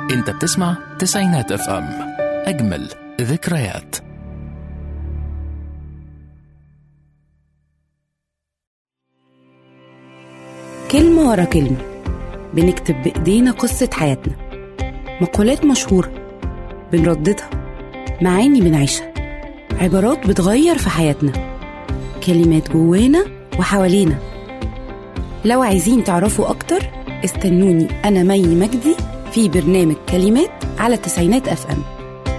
انت بتسمع تسعينات اف ام اجمل ذكريات كلمة ورا كلمة بنكتب بإيدينا قصة حياتنا مقولات مشهورة بنرددها معاني بنعيشها عبارات بتغير في حياتنا كلمات جوانا وحوالينا لو عايزين تعرفوا أكتر استنوني أنا مي مجدي في برنامج كلمات على تسعينات أف أم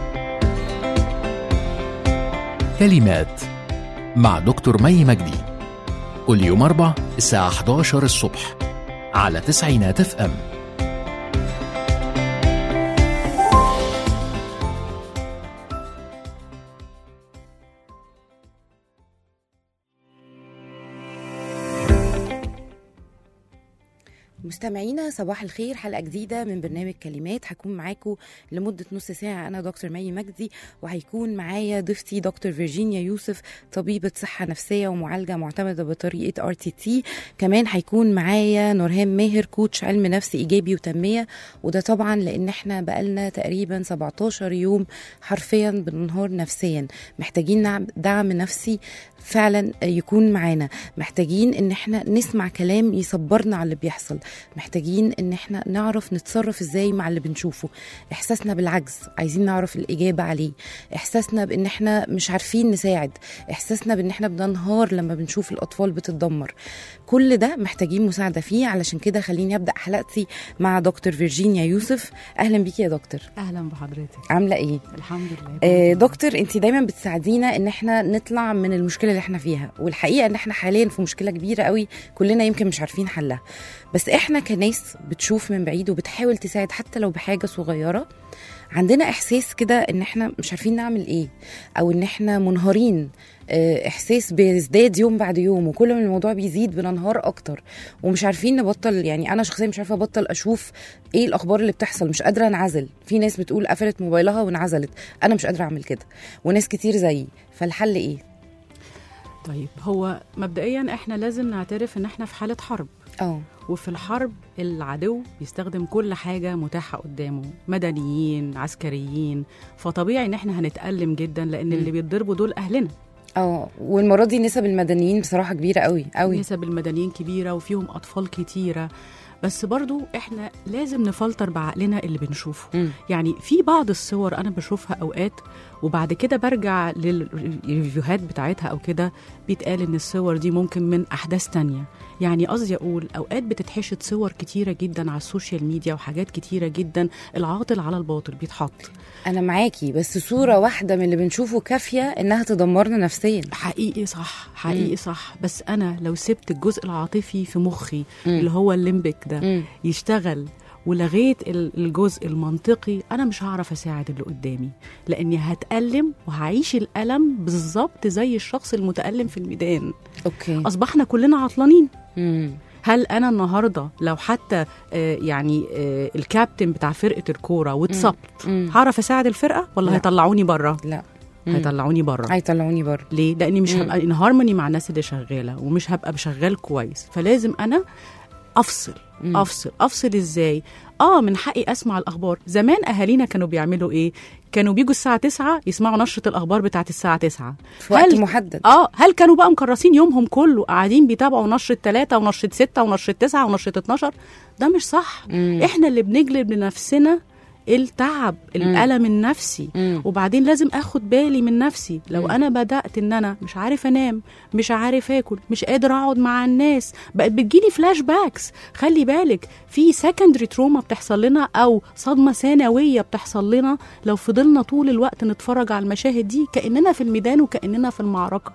كلمات مع دكتور مي مجدي كل يوم أربع الساعة 11 الصبح على تسعينات اف ام مستمعينا صباح الخير حلقة جديدة من برنامج كلمات هكون معاكم لمدة نص ساعة أنا دكتور مي مجدي وهيكون معايا ضيفتي دكتور فيرجينيا يوسف طبيبة صحة نفسية ومعالجة معتمدة بطريقة ار تي تي كمان هيكون معايا نورهان ماهر كوتش علم نفس إيجابي وتنمية وده طبعا لأن احنا بقالنا تقريبا 17 يوم حرفيا بننهار نفسيا محتاجين نعم- دعم نفسي فعلا يكون معانا محتاجين ان احنا نسمع كلام يصبرنا على اللي بيحصل محتاجين ان احنا نعرف نتصرف ازاي مع اللي بنشوفه احساسنا بالعجز عايزين نعرف الاجابه عليه احساسنا بان احنا مش عارفين نساعد احساسنا بان احنا بننهار لما بنشوف الاطفال بتتدمر كل ده محتاجين مساعده فيه علشان كده خليني ابدا حلقتي مع دكتور فيرجينيا يوسف اهلا بيكي يا دكتور اهلا بحضرتك عامله ايه الحمد لله آه، دكتور انت دايما بتساعدينا ان احنا نطلع من المشكله اللي احنا فيها والحقيقه ان احنا حاليا في مشكله كبيره قوي كلنا يمكن مش عارفين حلها بس احنا كناس بتشوف من بعيد وبتحاول تساعد حتى لو بحاجه صغيره عندنا احساس كده ان احنا مش عارفين نعمل ايه او ان احنا منهارين آه، احساس بيزداد يوم بعد يوم وكل ما الموضوع بيزيد بننهار اكتر ومش عارفين نبطل يعني انا شخصيا مش عارفه ابطل اشوف ايه الاخبار اللي بتحصل مش قادره انعزل في ناس بتقول قفلت موبايلها وانعزلت انا مش قادره اعمل كده وناس كتير زيي فالحل ايه طيب هو مبدئيا احنا لازم نعترف ان احنا في حاله حرب اه وفي الحرب العدو بيستخدم كل حاجة متاحة قدامه مدنيين عسكريين فطبيعي ان احنا هنتألم جدا لان اللي بيتضربوا دول اهلنا اه والمره دي نسب المدنيين بصراحه كبيره قوي قوي نسب المدنيين كبيرة وفيهم أطفال كتيرة بس برضو احنا لازم نفلتر بعقلنا اللي بنشوفه مم. يعني في بعض الصور انا بشوفها اوقات وبعد كده برجع للريفيوهات بتاعتها او كده بيتقال ان الصور دي ممكن من احداث تانية يعني قصدي اقول اوقات بتتحشد صور كتيره جدا على السوشيال ميديا وحاجات كتيره جدا العاطل على الباطل بيتحط انا معاكي بس صوره واحده من اللي بنشوفه كافيه انها تدمرنا نفسيا حقيقي صح حقيقي صح بس انا لو سبت الجزء العاطفي في مخي مم. اللي هو الليمبك ده مم. يشتغل ولغيت ال- الجزء المنطقي انا مش هعرف اساعد اللي قدامي لاني هتألم وهعيش الألم بالظبط زي الشخص المتألم في الميدان اوكي اصبحنا كلنا عطلانين مم. هل انا النهارده لو حتى آه، يعني آه، الكابتن بتاع فرقه الكوره واتصبت مم. هعرف اساعد الفرقه ولا لا. هيطلعوني بره لا مم. هيطلعوني بره هيطلعوني بره ليه؟ لاني مش مم. هبقى ان هارموني مع الناس اللي شغاله ومش هبقى شغال كويس فلازم انا افصل مم. افصل افصل ازاي اه من حقي اسمع الاخبار زمان اهالينا كانوا بيعملوا ايه كانوا بيجوا الساعه 9 يسمعوا نشره الاخبار بتاعت الساعه 9 في وقت هل- محدد اه هل كانوا بقى مكرسين يومهم كله قاعدين بيتابعوا نشره 3 ونشره 6 ونشره 9 ونشره 12 ده مش صح مم. احنا اللي بنجلب لنفسنا التعب الالم النفسي مم. وبعدين لازم اخد بالي من نفسي لو مم. انا بدات ان انا مش عارف انام مش عارف اكل مش قادر اقعد مع الناس بقت بتجيلي فلاش باكس خلي بالك في سكندري تروما بتحصل لنا او صدمه ثانويه بتحصل لنا لو فضلنا طول الوقت نتفرج على المشاهد دي كاننا في الميدان وكاننا في المعركه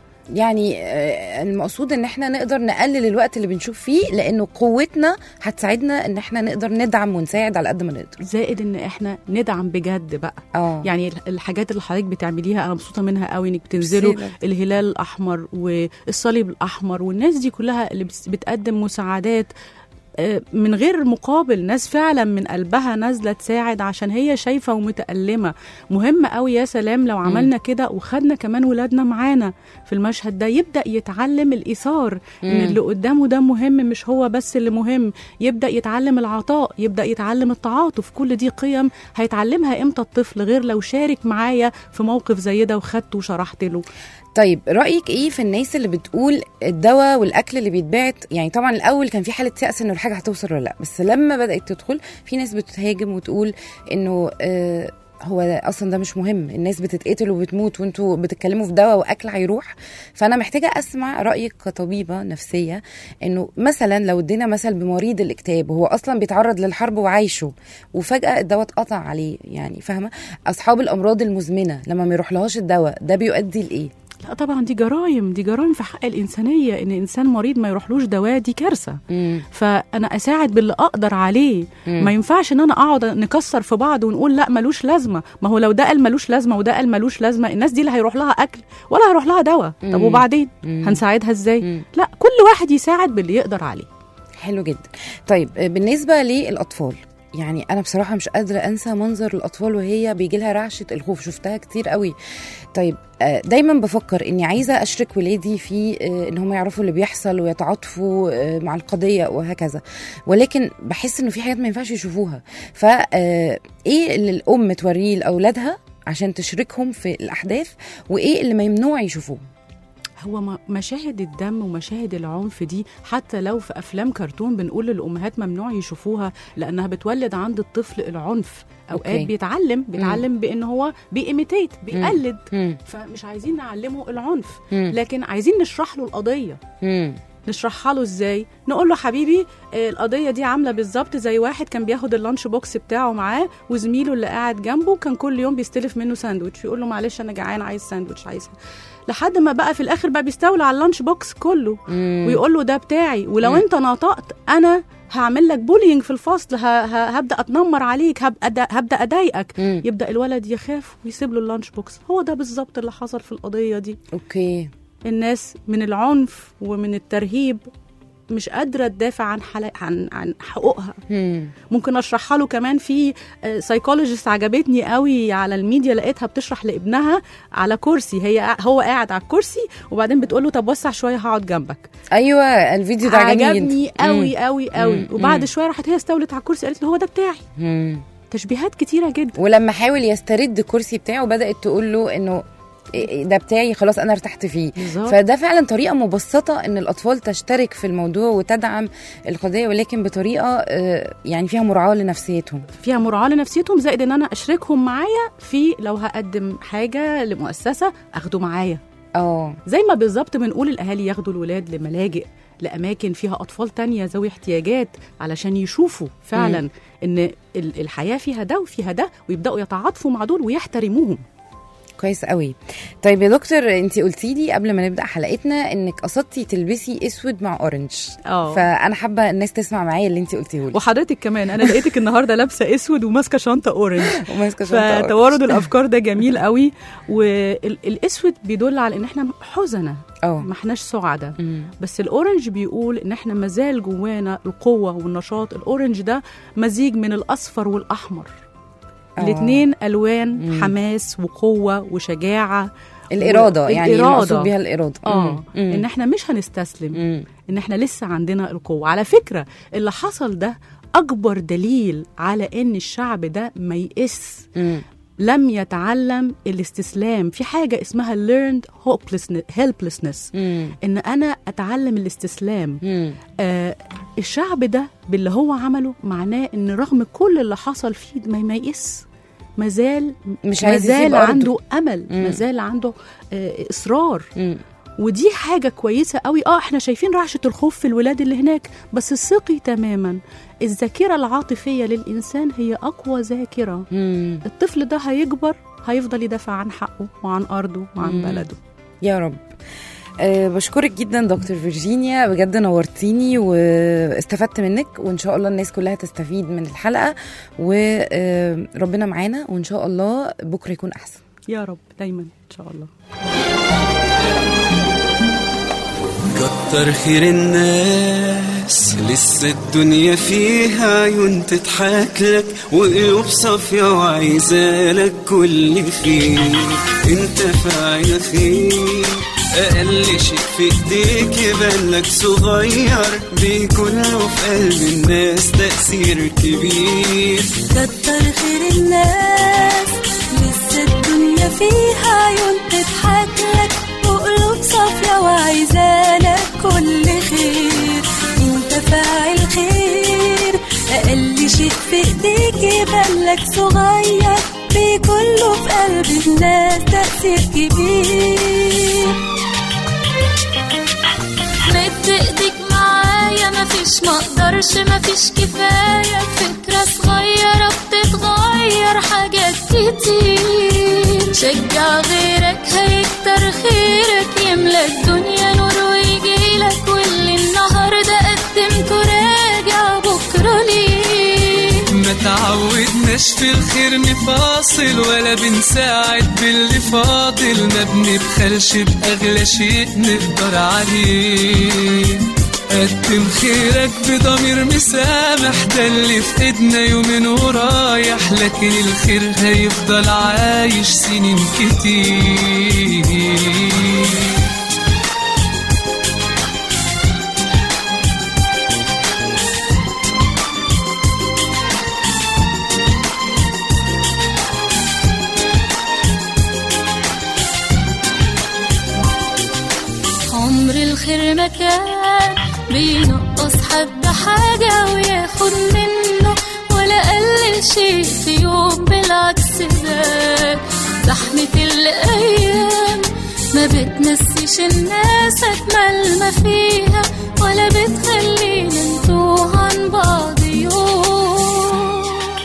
يعني آه، المقصود ان احنا نقدر نقلل الوقت اللي بنشوف فيه لانه قوتنا هتساعدنا ان احنا نقدر ندعم ونساعد على قد ما نقدر زائد ان احنا ندعم بجد بقى اه يعني الحاجات اللي حضرتك بتعمليها انا مبسوطه منها قوي انك بتنزلوا ميرسي. الهلال الاحمر والصليب الاحمر والناس دي كلها اللي بت- بتقدم مساعدات آه، من غير مقابل ناس فعلا من قلبها نازله تساعد عشان هي شايفه ومتألمه مهم قوي يا سلام لو عملنا كده وخدنا كمان ولادنا معانا في المشهد ده يبدا يتعلم الايثار ان مم. اللي قدامه ده مهم مش هو بس اللي مهم يبدا يتعلم العطاء يبدا يتعلم التعاطف كل دي قيم هيتعلمها امتى الطفل غير لو شارك معايا في موقف زي ده وخدته وشرحت له طيب رايك ايه في الناس اللي بتقول الدواء والاكل اللي بيتباعت يعني طبعا الاول كان في حاله يأس انه الحاجه هتوصل ولا لا بس لما بدات تدخل في ناس بتهاجم وتقول انه آه هو ده اصلا ده مش مهم الناس بتتقتل وبتموت وانتوا بتتكلموا في دواء واكل هيروح فانا محتاجه اسمع رايك كطبيبه نفسيه انه مثلا لو ادينا مثل بمريض الاكتئاب وهو اصلا بيتعرض للحرب وعايشه وفجاه الدواء اتقطع عليه يعني فاهمه اصحاب الامراض المزمنه لما ما يروحلهاش الدواء ده بيؤدي لايه لا طبعا دي جرائم دي جرائم في حق الانسانيه ان انسان مريض ما يروحلوش دواء دي كارثه مم. فانا اساعد باللي اقدر عليه مم. ما ينفعش ان انا اقعد نكسر في بعض ونقول لا ملوش لازمه ما هو لو ده قال ملوش لازمه وده قال ملوش لازمه الناس دي لا هيروح لها اكل ولا هيروح لها دواء طب مم. وبعدين مم. هنساعدها ازاي مم. لا كل واحد يساعد باللي يقدر عليه حلو جدا طيب آه، بالنسبه للاطفال يعني انا بصراحه مش قادره انسى منظر الاطفال وهي بيجي لها رعشه الخوف شفتها كتير قوي طيب آه، دايما بفكر اني عايزه اشرك ولادي في آه، ان هم يعرفوا اللي بيحصل ويتعاطفوا آه، مع القضيه وهكذا ولكن بحس انه في حاجات ما ينفعش يشوفوها فا آه، ايه اللي الام توريه لاولادها عشان تشركهم في الاحداث وايه اللي ممنوع يشوفوه هو ما- مشاهد الدم ومشاهد العنف دي حتى لو في افلام كرتون بنقول للامهات ممنوع يشوفوها لانها بتولد عند الطفل العنف اوقات أوكي. بيتعلم بيتعلم بان هو بيإيميتيت بيقلد مم. فمش عايزين نعلمه العنف مم. لكن عايزين نشرح له القضيه مم. نشرحها له ازاي نقول له حبيبي آه، القضيه دي عامله بالظبط زي واحد كان بياخد اللانش بوكس بتاعه معاه وزميله اللي قاعد جنبه كان كل يوم بيستلف منه ساندوتش يقول له معلش انا جعان عايز ساندوتش عايز لحد ما بقى في الاخر بقى بيستولى على اللانش بوكس كله مم. ويقول له ده بتاعي ولو مم. انت نطقت انا هعمل لك بولينج في الفصل ه- ه- هبدا اتنمر عليك هبدا أدا- هبدا اضايقك مم. يبدا الولد يخاف ويسيب له اللانش بوكس هو ده بالظبط اللي حصل في القضيه دي اوكي الناس من العنف ومن الترهيب مش قادره تدافع عن حل... عن عن حقوقها مم. ممكن اشرحها له كمان في سايكولوجيست عجبتني قوي على الميديا لقيتها بتشرح لابنها على كرسي هي هو قاعد على الكرسي وبعدين بتقول له طب وسع شويه هقعد جنبك ايوه الفيديو ده عجبني عجبني جدا. قوي قوي قوي مم. وبعد مم. شويه راحت هي استولت على الكرسي قالت له هو ده بتاعي مم. تشبيهات كتيره جدا ولما حاول يسترد الكرسي بتاعه بدات تقول له انه إيه ده بتاعي خلاص انا ارتحت فيه بالظبط. فده فعلا طريقه مبسطه ان الاطفال تشترك في الموضوع وتدعم القضيه ولكن بطريقه آه، يعني فيها مراعاه لنفسيتهم فيها مراعاه لنفسيتهم زائد ان انا اشركهم معايا في لو هقدم حاجه لمؤسسه اخده معايا اه زي ما بالظبط بنقول الاهالي ياخدوا الولاد لملاجئ لاماكن فيها اطفال تانية ذوي احتياجات علشان يشوفوا فعلا مم. ان ال- الحياه فيها ده وفيها ده ويبداوا يتعاطفوا مع دول ويحترموهم كويس قوي طيب يا دكتور انت قلتي لي قبل ما نبدا حلقتنا انك قصدتي تلبسي اسود مع اورنج اه فانا حابه الناس تسمع معايا اللي انت قلتيه لي وحضرتك كمان انا لقيتك النهارده لابسه اسود وماسكه شنطه اورنج وماسكه شنطة فتوارد أورنج. الافكار ده جميل قوي والاسود بيدل على ان احنا حزنه اه ما احناش سعداء مم. بس الاورنج بيقول ان احنا مازال جوانا القوه والنشاط الاورنج ده مزيج من الاصفر والاحمر آه. الاثنين الوان مم. حماس وقوه وشجاعه الاراده يعني الإرادة. المقصود بيها الاراده اه مم. ان احنا مش هنستسلم مم. ان احنا لسه عندنا القوه على فكره اللي حصل ده اكبر دليل على ان الشعب ده ما يئس مم. لم يتعلم الاستسلام في حاجه اسمها learned hopelessness helplessness مم. ان انا اتعلم الاستسلام مم. آه الشعب ده باللي هو عمله معناه ان رغم كل اللي حصل فيه ما ما يئس مازال مش عايز يسيب مازال أرضه. عنده امل مم. مازال عنده آه اصرار مم. ودي حاجة كويسة قوي اه احنا شايفين رعشة الخوف في الولاد اللي هناك بس ثقي تماما الذاكرة العاطفية للإنسان هي أقوى ذاكرة مم. الطفل ده هيكبر هيفضل يدافع عن حقه وعن أرضه وعن مم. بلده يا رب أه بشكرك جدا دكتور فيرجينيا بجد نورتيني واستفدت منك وان شاء الله الناس كلها تستفيد من الحلقه وربنا معانا وان شاء الله بكره يكون احسن يا رب دايما إن شاء الله كتر خير الناس الناس لسه الدنيا فيها عيون تضحك لك وقلوب صافية وعايزالك كل خير انت فاعل خير أقل شيء في ايديك يبان لك صغير بيكون له في قلب الناس تأثير كبير كتر خير الناس لسه الدنيا فيها عيون تضحك لك وقلوب صافية وعايزالك كل خير انت فاعل خير اقل شيء في ايديك يبان لك صغير بيكون له في قلب الناس تأثير كبير مد ايديك معايا مفيش مقدرش مفيش كفاية فكرة صغيرة بتتغير حاجات كتير شجع غيرك هيكتر خيرك يملى الدنيا نور ويجيلك واللي النهاردة قدمته راجع بكرة ليه ما تعودناش في الخير نفاصل ولا بنساعد باللي فاضل ما بنبخلش بأغلى شيء نقدر عليه قدم خيرك بضمير مسامح ده اللي في ايدنا يومين ورايح لكن الخير هيفضل عايش سنين كتير عمر الخير ما كان بينقص حد حاجة وياخد منه ولا قلل شيء في يوم بالعكس زاد زحمة الأيام ما بتنسيش الناس أجمل ما فيها ولا بتخلينا نتوه عن بعض يوم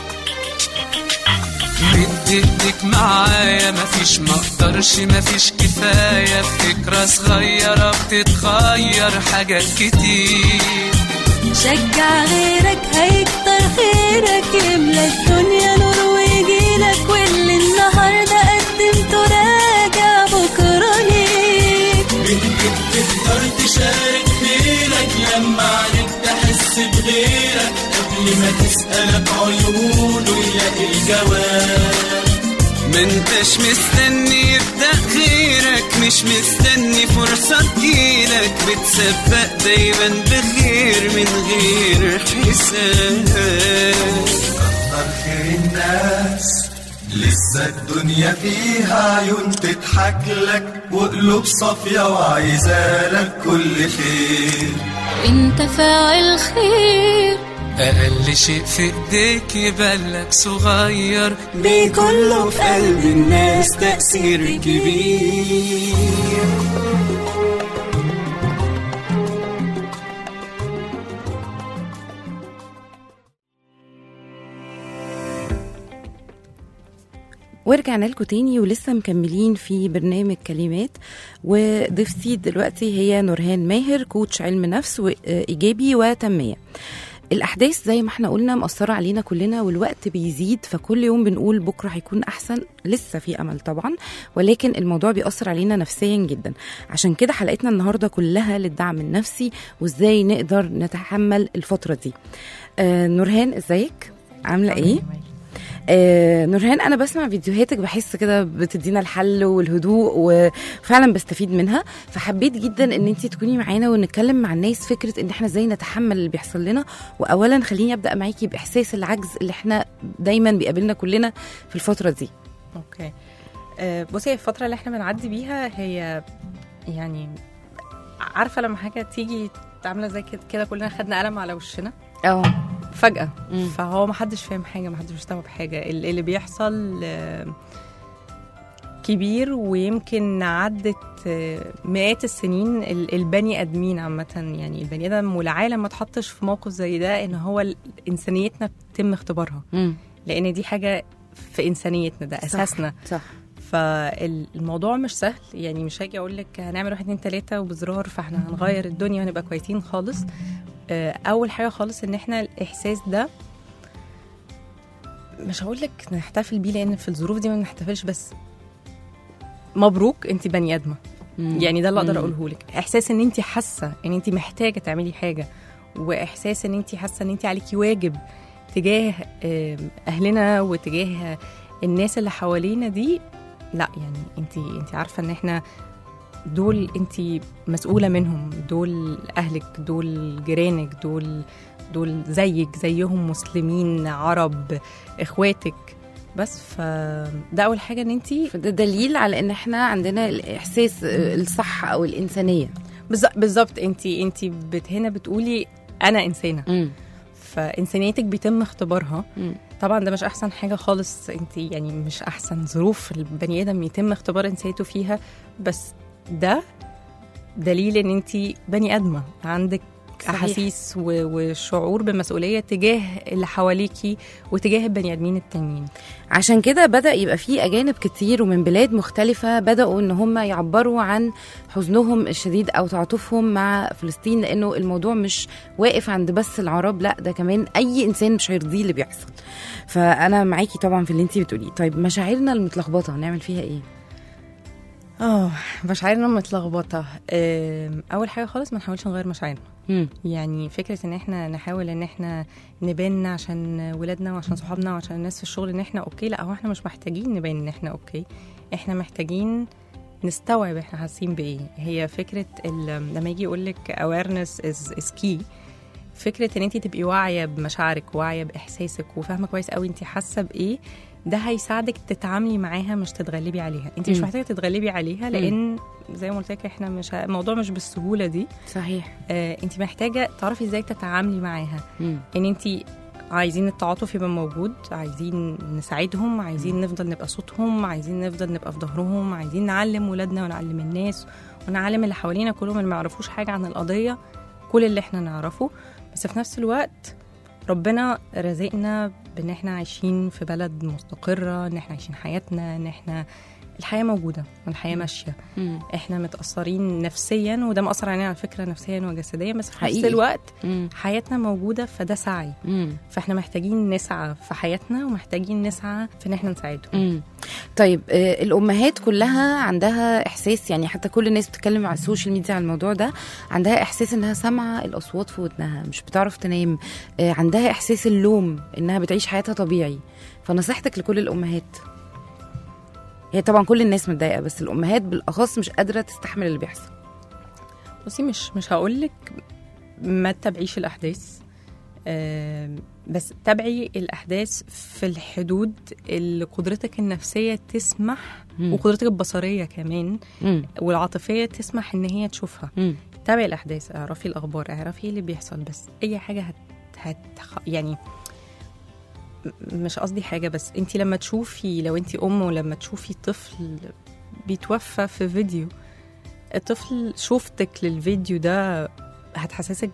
مد ايدك معايا مفيش مقدرش مفيش كفاية فكرة صغيرة بتتغير حاجات كتير شجع غيرك هيكتر خيرك يملى الدنيا نور ويجيلك واللي النهارده قدمته راجع بكره ليك تقدر تشارك خيرك لما عليك تحس بغيرك قبل ما تسألك عيونه يلاقي الجواب ما انتش مستني يبدأ خيرك مش مستني فرصة تجيلك بتسبق دايما بخير من غير حساب كتر خير الناس لسه الدنيا فيها عيون تضحك لك وقلوب صافية وعايزالك كل خير انت فاعل خير أقل شيء في إيديك يبانلك صغير بيكون له في قلب الناس تأثير كبير ورجعنا لكم تاني ولسه مكملين في برنامج كلمات وضيفتي دلوقتي هي نورهان ماهر كوتش علم نفس وإيجابي وتنمية الأحداث زي ما احنا قلنا مأثرة علينا كلنا والوقت بيزيد فكل يوم بنقول بكرة هيكون أحسن لسه في أمل طبعا ولكن الموضوع بيأثر علينا نفسيا جدا عشان كده حلقتنا النهاردة كلها للدعم النفسي وازاي نقدر نتحمل الفترة دي آه نورهان ازيك عاملة ايه؟ آه نورهان انا بسمع فيديوهاتك بحس كده بتدينا الحل والهدوء وفعلا بستفيد منها فحبيت جدا ان انت تكوني معانا ونتكلم مع الناس فكره ان احنا ازاي نتحمل اللي بيحصل لنا واولا خليني ابدا معاكي باحساس العجز اللي احنا دايما بيقابلنا كلنا في الفتره دي اوكي آه، بصي الفترة اللي احنا بنعدي بيها هي يعني عارفة لما حاجة تيجي عاملة زي كده كده كلنا خدنا قلم على وشنا اه فجأة مم. فهو محدش فاهم حاجة محدش مستوعب حاجة ال- اللي بيحصل آه، كبير ويمكن عدت آه، مئات السنين ال- البني ادمين عامة يعني البني ادم والعالم ما اتحطش في موقف زي ده ان هو ال- انسانيتنا بتم اختبارها مم. لان دي حاجة في انسانيتنا ده اساسنا صح فالموضوع مش سهل يعني مش هاجي اقول لك هنعمل واحد اتنين تلاته وبزرار فاحنا هنغير الدنيا وهنبقى كويسين خالص آه، اول حاجه خالص ان احنا الاحساس ده مش هقول لك نحتفل بيه لان في الظروف دي ما بنحتفلش بس مبروك انت بني ادمه مم. يعني ده اللي اقدر مم. اقوله لك احساس ان انت حاسه ان انت محتاجه تعملي حاجه واحساس ان انت حاسه ان انت عليكي واجب تجاه آم، اهلنا وتجاه الناس اللي حوالينا دي لا يعني انت انت عارفه ان احنا دول انت مسؤوله منهم دول اهلك دول جيرانك دول دول زيك زيهم مسلمين عرب اخواتك بس فده اول حاجه ان انت فده دليل على ان احنا عندنا الاحساس الصح او الانسانيه بالظبط انت انت بت هنا بتقولي انا انسانه مم. فانسانيتك بيتم اختبارها مم. طبعا ده مش احسن حاجه خالص انت يعني مش احسن ظروف البني ادم يتم اختبار انسانيته فيها بس ده دليل ان انت بني ادمه عندك صحيح. احاسيس و- وشعور بمسؤوليه تجاه اللي حواليكي وتجاه البني ادمين التانيين عشان كده بدأ يبقى في أجانب كتير ومن بلاد مختلفة بدأوا إن هم يعبروا عن حزنهم الشديد أو تعاطفهم مع فلسطين لأنه الموضوع مش واقف عند بس العرب لا ده كمان أي إنسان مش هيرضيه اللي بيحصل فأنا معاكي طبعا في اللي انتي بتقوليه طيب مشاعرنا المتلخبطة نعمل فيها إيه؟ اه مشاعرنا متلخبطه آم، اول حاجه خالص ما نحاولش نغير مشاعرنا مم. يعني فكره ان احنا نحاول ان احنا نبان عشان ولادنا وعشان صحابنا وعشان الناس في الشغل ان احنا اوكي لا هو احنا مش محتاجين نبان ان احنا اوكي احنا محتاجين نستوعب احنا حاسين بايه هي فكره ال- لما يجي يقول لك awareness is, is key فكره ان انت تبقي واعيه بمشاعرك واعيه باحساسك وفاهمه كويس قوي انت حاسه بايه ده هيساعدك تتعاملي معاها مش تتغلبي عليها انت مش مم. محتاجه تتغلبي عليها لان زي ما قلت لك احنا مش ه- الموضوع مش بالسهوله دي صحيح آه، انت محتاجه تعرفي ازاي تتعاملي معاها مم. ان انت عايزين التعاطف يبقى موجود عايزين نساعدهم عايزين نفضل نبقى صوتهم عايزين نفضل نبقى في ظهرهم عايزين نعلم ولادنا ونعلم الناس ونعلم اللي حوالينا كلهم اللي ما يعرفوش حاجه عن القضيه كل اللي احنا نعرفه بس في نفس الوقت ربنا رزقنا بان احنا عايشين في بلد مستقره ان احنا عايشين حياتنا ان احنا الحياه موجوده والحياه ماشيه مم. احنا متاثرين نفسيا وده مأثر علينا على فكره نفسيا وجسديا بس في نفس حقيقي. الوقت مم. حياتنا موجوده فده سعي مم. فاحنا محتاجين نسعى في حياتنا ومحتاجين نسعى في ان احنا نساعدهم مم. طيب آه، الامهات كلها عندها احساس يعني حتى كل الناس بتتكلم على السوشيال ميديا على الموضوع ده عندها احساس انها سامعه الاصوات في ودنها مش بتعرف تنام آه، عندها احساس اللوم انها بتعيش حياتها طبيعي فنصيحتك لكل الامهات هي طبعا كل الناس متضايقه بس الامهات بالاخص مش قادره تستحمل اللي بيحصل بصي مش مش هقول لك ما تتابعيش الاحداث آم، بس تابعي الاحداث في الحدود اللي قدرتك النفسيه تسمح مم. وقدرتك البصريه كمان مم. والعاطفيه تسمح ان هي تشوفها مم. تابعي الاحداث اعرفي الاخبار اعرفي ايه اللي بيحصل بس اي حاجه هت, هت يعني م- مش قصدي حاجه بس انت لما تشوفي لو انت ام ولما تشوفي طفل بيتوفى في فيديو الطفل شوفتك للفيديو ده هتحسسك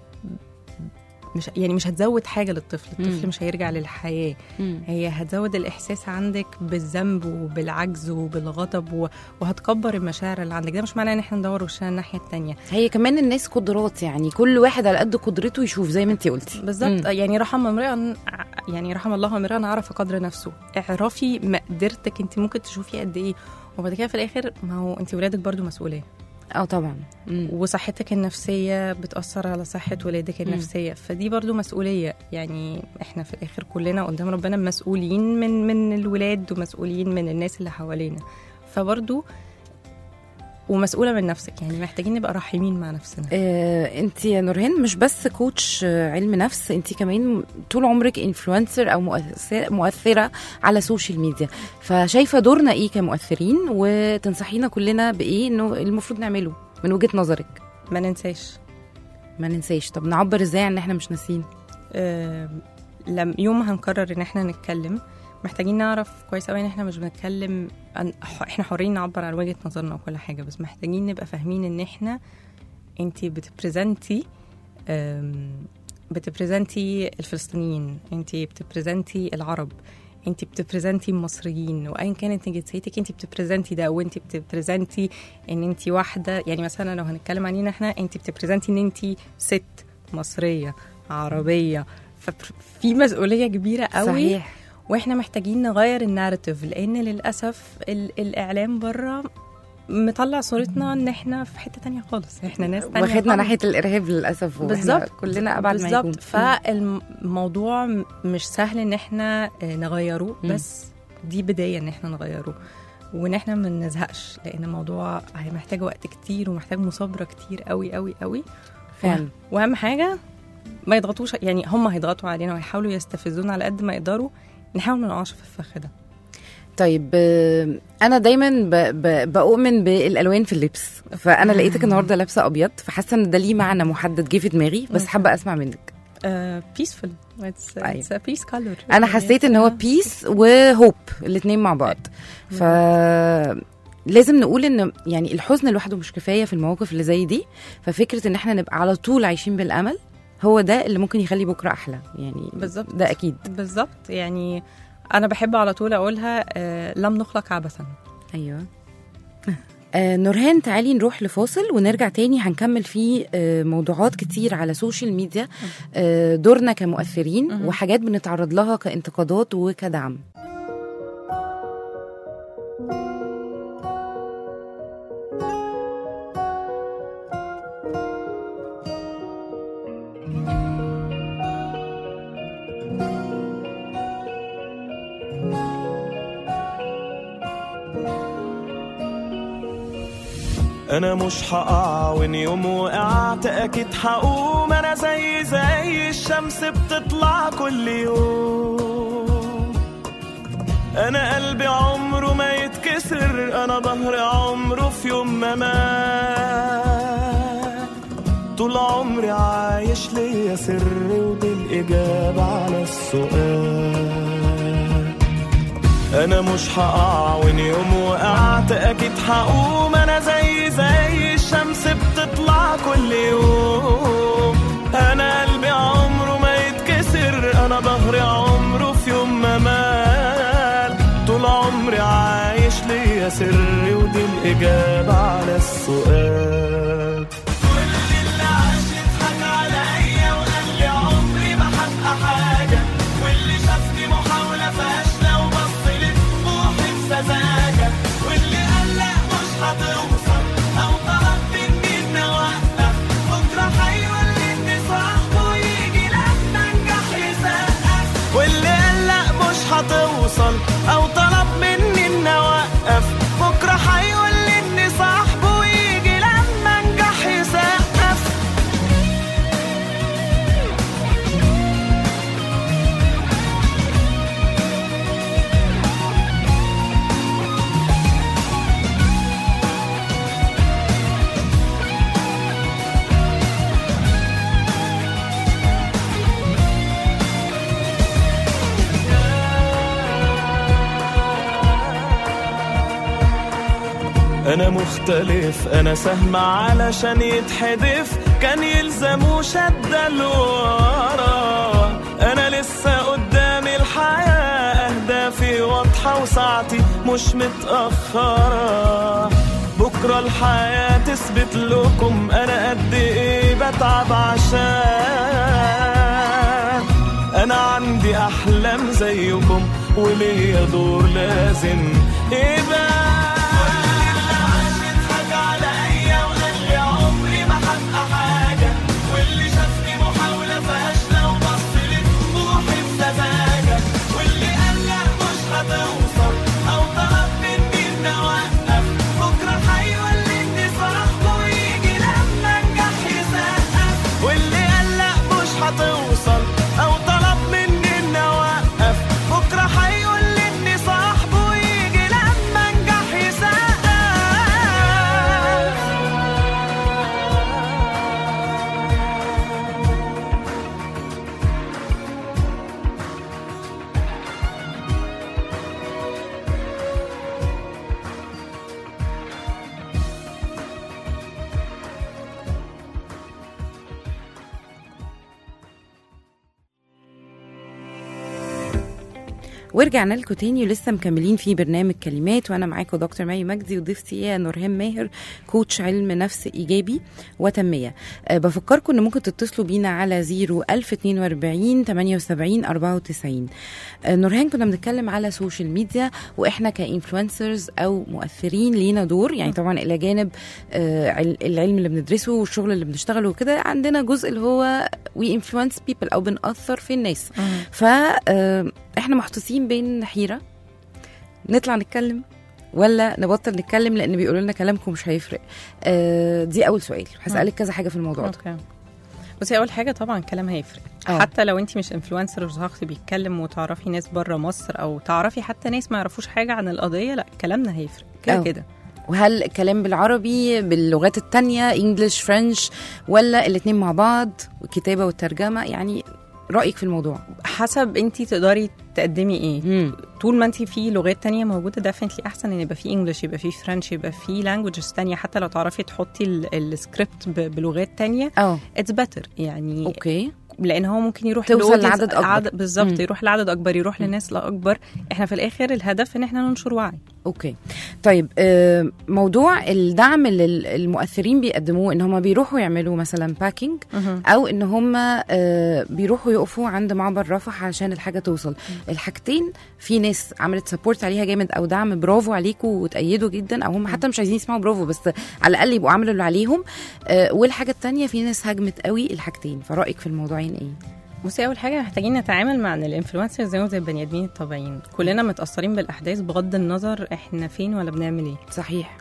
مش يعني مش هتزود حاجه للطفل الطفل مم. مش هيرجع للحياه مم. هي هتزود الاحساس عندك بالذنب وبالعجز وبالغضب و- وهتكبر المشاعر اللي عندك ده مش معناه ان احنا ندور وشنا الناحيه التانية هي كمان الناس قدرات يعني كل واحد على قد قدرته يشوف زي ما انتي قلتي بالظبط يعني رحم امرئ يعني رحم الله امرئ عرف قدر نفسه اعرفي مقدرتك انت ممكن تشوفي قد ايه وبعد كده في الاخر ما هو انت ولادك برضو مسؤوليه اه طبعا مم. وصحتك النفسيه بتاثر على صحه ولادك النفسيه فدي برضو مسؤوليه يعني احنا في الاخر كلنا قدام ربنا مسؤولين من من الولاد ومسؤولين من الناس اللي حوالينا فبرضو ومسؤوله من نفسك يعني محتاجين نبقى رحيمين مع نفسنا آه، انت يا نورهان مش بس كوتش آه، علم نفس انت كمان طول عمرك انفلونسر او مؤثر مؤثره على السوشيال ميديا فشايفه دورنا ايه كمؤثرين وتنصحينا كلنا بايه انه المفروض نعمله من وجهه نظرك ما ننساش ما ننساش طب نعبر ازاي عن ان احنا مش ناسيين آه، لم يوم ما هنقرر ان احنا نتكلم محتاجين نعرف كويس قوي ان احنا مش بنتكلم عن ح- احنا حرين نعبر عن وجهه نظرنا وكل حاجه بس محتاجين نبقى فاهمين ان احنا انت بتبريزنتي آم، بتبريزنتي الفلسطينيين انت بتبريزنتي العرب انت بتبريزنتي المصريين وايا كانت جنسيتك انت بتبريزنتي ده وانت بتبريزنتي ان انت واحده يعني مثلا لو هنتكلم عنينا احنا انت بتبريزنتي ان انت ست مصريه عربيه ففي مسؤوليه كبيره قوي صحيح واحنا محتاجين نغير الناراتيف لان للاسف ال- الاعلام بره مطلع صورتنا ان احنا في حته تانية خالص احنا ناس تانية واخدنا خالص. ناحيه الارهاب للاسف وإحنا بالظبط. كلنا ابعد ما يكون بالظبط فالموضوع م- مش سهل ان احنا آه، نغيره مم. بس دي بدايه ان احنا نغيره وان احنا ما نزهقش لان الموضوع هي محتاج وقت كتير ومحتاج مثابره كتير قوي قوي قوي فعلا واهم حاجه ما يضغطوش يعني هم هيضغطوا علينا ويحاولوا يستفزونا على قد ما يقدروا نحاول ما نقعش في الفخ ده طيب آه، انا دايما ب... ب... بؤمن بالالوان في اللبس فانا لقيتك النهارده لابسه ابيض فحاسه ان ده ليه معنى محدد جه في دماغي بس حابه اسمع منك بيسفul اتس أيوة. اتس بيس كولر انا حسيت ان هو بيس وهوب الاثنين مع بعض ف لازم نقول ان يعني الحزن لوحده مش كفايه في المواقف اللي زي دي ففكره ان احنا نبقى على طول عايشين بالامل هو ده اللي ممكن يخلي بكره احلى يعني بالظبط. ده اكيد بالظبط يعني انا بحب على طول اقولها آه، لم نخلق عبثا ايوه آه نورهان تعالي نروح لفاصل ونرجع تاني هنكمل فيه آه موضوعات كتير على سوشيال ميديا آه دورنا كمؤثرين وحاجات بنتعرض لها كانتقادات وكدعم انا مش هقع وان يوم وقعت اكيد هقوم انا زي زي الشمس بتطلع كل يوم انا قلبي عمره ما يتكسر انا ظهري عمره في يوم ما مات طول عمري عايش ليا سر ودي الاجابه على السؤال انا مش هقع وان يوم وقعت اكيد هقوم انا زي زي الشمس بتطلع كل يوم انا قلبي عمره ما يتكسر انا ظهري عمره في يوم ما مال طول عمري عايش ليا سر ودي الاجابه على السؤال كل اللي عاش يضحك عليا وقال لي عمري ما هبقى حاجه واللي شافني محاوله فاشله وبص لي طموحي بسذاجه واللي قال لا مش هتوصل او طلب مني اني اوقف بكره هيولدني صاحبه يجي لما انجح يسقف واللي قال لا مش هتوصل او طلب مني اني اوقف بكره هيولدني صاحبه ويجي لما انجح يسقف انا مختلف انا سهم علشان يتحدف كان يلزمه شدة لورا انا لسه قدامي الحياة اهدافي واضحة وساعتي مش متأخرة بكرة الحياة تثبت لكم انا قد ايه بتعب عشان انا عندي احلام زيكم وليا دور لازم يبقى يضحك عليا وقال لي عمري ما هبقى حاجة واللي شافني محاولة فاشلة وبص لي طموحي بسذاجة واللي قال لا مش هتوصل أو طلب مني إني أوقف بكرة هيولدني صاحبه ويجي لما أنجح يسقف واللي قال لا مش هتوصل أو طلب مني إني أوقف بكرة هيولدني صاحبه ويجي لما أنجح ورجعنا لكم تاني ولسه مكملين في برنامج كلمات وانا معاكم دكتور مي مجدي وضيفتي هي نورهان ماهر كوتش علم نفس ايجابي وتنميه أه بفكركم ان ممكن تتصلوا بينا على 0 1042 78 94 أه نورهان كنا بنتكلم على سوشيال ميديا واحنا كانفلونسرز او مؤثرين لينا دور يعني طبعا الى جانب آه، عل- العلم اللي بندرسه والشغل اللي بنشتغله وكده عندنا جزء اللي هو وي انفلونس بيبل او بنأثر في الناس ف آه، احنا محطوطين بين حيره نطلع نتكلم ولا نبطل نتكلم لان بيقولوا لنا كلامكم مش هيفرق آه، دي اول سؤال هسالك كذا حاجه في الموضوع ده اوكي بصي اول حاجه طبعا الكلام هيفرق أه. حتى لو انت مش انفلونسر وشخص بيتكلم وتعرفي ناس بره مصر او تعرفي حتى ناس ما يعرفوش حاجه عن القضيه لا كلامنا هيفرق كده أه. كده وهل الكلام بالعربي باللغات التانية انجلش فرنش ولا الاتنين مع بعض والكتابة والترجمة يعني رأيك في الموضوع حسب انت تقدري تقدمي ايه مم. طول ما انت في لغات تانية موجودة ديفنتلي احسن ان يبقى في انجلش يبقى في فرنش يبقى في لانجوجز تانية حتى لو تعرفي تحطي ال- السكريبت ب- بلغات تانية اه اتس بيتر يعني اوكي لان هو ممكن يروح توصل لaudience- لعدد أكبر. عدد بالظبط مم. يروح لعدد اكبر يروح لناس لا اكبر احنا في الاخر الهدف ان احنا ننشر وعي اوكي طيب آه، موضوع الدعم اللي ال- المؤثرين بيقدموه ان هم بيروحوا يعملوا مثلا باكينج او ان هم آه، بيروحوا يقفوا عند معبر رفح علشان الحاجه توصل الحاجتين في ناس عملت سبورت عليها جامد او دعم برافو عليكم وتأيدوا جدا او هم حتى مش عايزين يسمعوا برافو بس على الاقل يبقوا عملوا اللي عليهم آه، والحاجه التانية في ناس هاجمت قوي الحاجتين فرايك في الموضوعين ايه بصي اول حاجه محتاجين نتعامل مع ان الانفلونسرز زيهم زي البني ادمين الطبيعيين كلنا متاثرين بالاحداث بغض النظر احنا فين ولا بنعمل ايه صحيح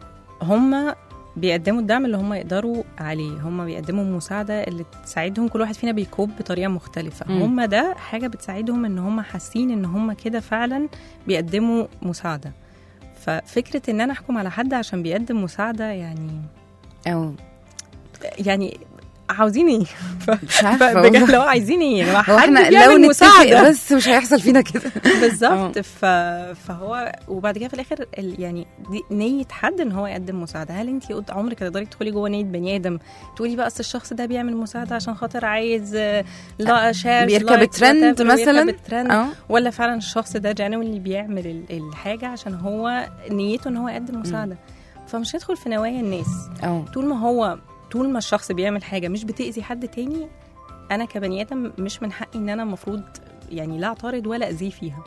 هم بيقدموا الدعم اللي هم يقدروا عليه هم بيقدموا المساعده اللي تساعدهم كل واحد فينا بيكوب بطريقه مختلفه مم. هم ده حاجه بتساعدهم ان هم حاسين ان هم كده فعلا بيقدموا مساعده ففكره ان انا احكم على حد عشان بيقدم مساعده يعني او يعني عاوزين ايه مش عارفه بجد والله. لو عايزين ايه يعني هو حد احنا لو بيعمل نتفق مساعده بس مش هيحصل فينا كده بالظبط ف... فهو وبعد كده في الاخر ال... يعني دي نيه حد ان هو يقدم مساعده هل انت قد- عمرك هتقدري تدخلي جوه نيه بني ادم تقولي بقى اصل الشخص ده بيعمل مساعده عشان خاطر عايز آه، لا شير بيركب الترند مثلا الترند اه ولا فعلا الشخص ده جانولي بيعمل ال- الحاجه عشان هو نيته ان هو يقدم مساعده فمش هيدخل في نوايا الناس اه طول ما هو طول ما الشخص بيعمل حاجه مش بتاذي حد تاني انا كبني ادم مش من حقي ان انا المفروض يعني لا اعترض ولا اذيه فيها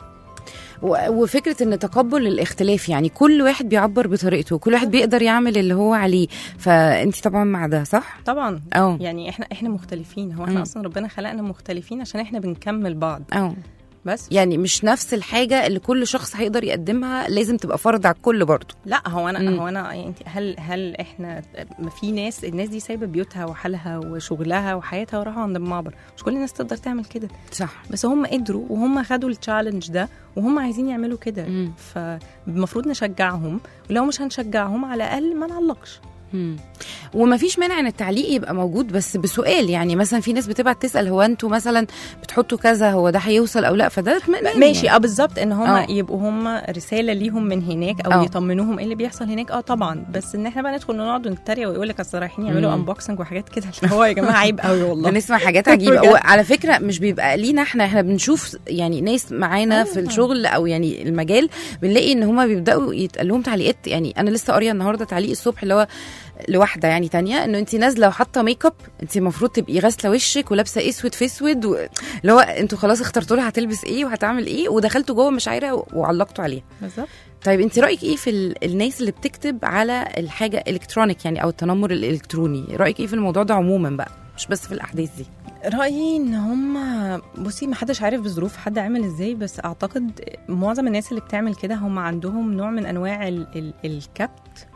و- وفكره ان تقبل الاختلاف يعني كل واحد بيعبر بطريقته كل واحد بيقدر يعمل اللي هو عليه فانت طبعا مع ده صح طبعا اه يعني احنا احنا مختلفين هو مم. احنا اصلا ربنا خلقنا مختلفين عشان احنا بنكمل بعض اه بس يعني مش نفس الحاجه اللي كل شخص هيقدر يقدمها لازم تبقى فرض على الكل برضه لا هو انا مم. هو انا يعني انت- هل هل احنا ما في ناس الناس دي سايبه بيوتها وحالها وشغلها وحياتها وراحوا عند المعبر مش كل الناس تقدر تعمل كده صح بس هم قدروا وهم خدوا التشالنج ده وهم عايزين يعملوا كده مم. فالمفروض نشجعهم ولو مش هنشجعهم على الاقل ما نعلقش مم. وما فيش مانع ان التعليق يبقى موجود بس بسؤال يعني مثلا في ناس بتبعت تسال هو انتوا مثلا بتحطوا كذا هو ده هيوصل او لا فده اطمئنان ماشي يعني. اه بالظبط ان هم آه. يبقوا هم رساله ليهم من هناك او آه. يطمنوهم ايه اللي بيحصل هناك اه طبعا بس ان احنا بقى ندخل نقعد نتريق ويقول لك اصل رايحين يعملوا مم. انبوكسنج وحاجات كده اللي هو يا جماعه عيب قوي والله بنسمع حاجات عجيبه بجد. وعلى فكره مش بيبقى لينا احنا احنا بنشوف يعني ناس معانا في أيوة. الشغل او يعني المجال بنلاقي ان هما بيبداوا يتقال لهم تعليقات يعني انا لسه قاريه النهارده تعليق الصبح اللي هو لواحده يعني تانية انه انت نازله وحاطه ميك اب انت المفروض تبقي غاسله وشك ولابسه اسود في اسود و... اللي هو انتوا خلاص اخترتوا لها هتلبس ايه وهتعمل ايه ودخلتوا جوه مشاعرها و- وعلقتوا عليها بالظبط طيب انت رايك ايه في ال... الناس اللي بتكتب على الحاجه الكترونيك يعني او التنمر الالكتروني رايك ايه في الموضوع ده عموما بقى مش بس في الاحداث دي رايي ان هم بصي ما حدش عارف بظروف حد عامل ازاي بس اعتقد معظم الناس اللي بتعمل كده هم عندهم نوع من انواع ال ال الكبت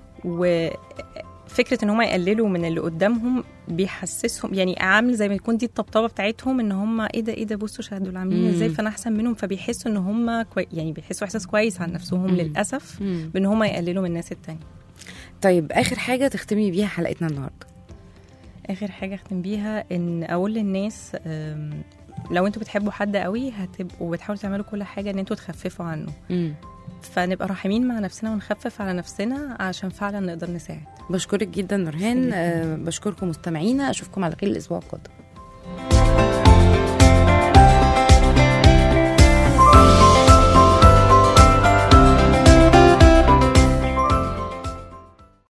وفكره ان هم يقللوا من اللي قدامهم بيحسسهم يعني عامل زي ما يكون دي الطبطبه بتاعتهم ان هم ايه ده ايه ده بصوا شاهدوا دول عاملين مم. ازاي فانا احسن منهم فبيحسوا ان هم كوي يعني بيحسوا احساس كويس عن نفسهم مم. للاسف بان هم يقللوا من الناس التانية طيب اخر حاجه تختمي بيها حلقتنا النهارده اخر حاجه اختم بيها ان اقول للناس أم، لو انتوا بتحبوا حد قوي هتبقوا بتحاولوا تعملوا كل حاجه ان انتوا تخففوا عنه مم. فنبقى رحيمين مع نفسنا ونخفف على نفسنا عشان فعلا نقدر نساعد بشكرك جدا نورهان آه بشكركم مستمعينا اشوفكم على خير الاسبوع القادم